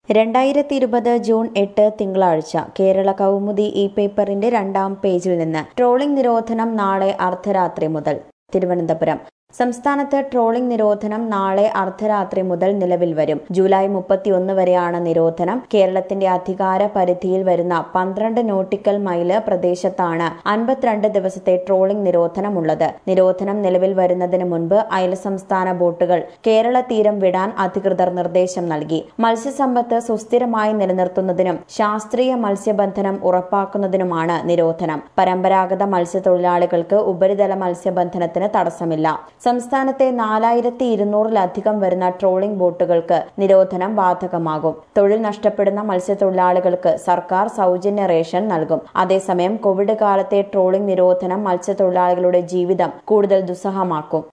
രണ്ടായിരത്തി ഇരുപത് ജൂൺ എട്ട് തിങ്കളാഴ്ച കേരള കൗമുദി ഇ പേപ്പറിന്റെ രണ്ടാം പേജിൽ നിന്ന് ട്രോളിംഗ് നിരോധനം നാളെ അർദ്ധരാത്രി മുതൽ തിരുവനന്തപുരം സംസ്ഥാനത്ത് ട്രോളിംഗ് നിരോധനം നാളെ അർദ്ധരാത്രി മുതൽ നിലവിൽ വരും ജൂലൈ മുപ്പത്തിയൊന്ന് വരെയാണ് നിരോധനം കേരളത്തിന്റെ അധികാര പരിധിയിൽ വരുന്ന പന്ത്രണ്ട് നോട്ടിക്കൽ മൈല് പ്രദേശത്താണ് അൻപത്തിരണ്ട് ദിവസത്തെ ട്രോളിംഗ് നിരോധനമുള്ളത് നിരോധനം നിലവിൽ വരുന്നതിന് മുൻപ് അയൽ സംസ്ഥാന ബോട്ടുകൾ കേരള തീരം വിടാൻ അധികൃതർ നിർദ്ദേശം നൽകി മത്സ്യസമ്പത്ത് സുസ്ഥിരമായി നിലനിർത്തുന്നതിനും ശാസ്ത്രീയ മത്സ്യബന്ധനം ഉറപ്പാക്കുന്നതിനുമാണ് നിരോധനം പരമ്പരാഗത മത്സ്യത്തൊഴിലാളികൾക്ക് ഉപരിതല മത്സ്യബന്ധനത്തിന് തടസ്സമില്ല സംസ്ഥാനത്തെ നാലായിരത്തി ഇരുന്നൂറിലധികം വരുന്ന ട്രോളിംഗ് ബോട്ടുകൾക്ക് നിരോധനം ബാധകമാകും തൊഴിൽ നഷ്ടപ്പെടുന്ന മത്സ്യത്തൊഴിലാളികൾക്ക് സർക്കാർ സൗജന്യ റേഷൻ നൽകും അതേസമയം കോവിഡ് കാലത്തെ ട്രോളിംഗ് നിരോധനം മത്സ്യത്തൊഴിലാളികളുടെ ജീവിതം കൂടുതൽ ദുസ്സഹമാക്കും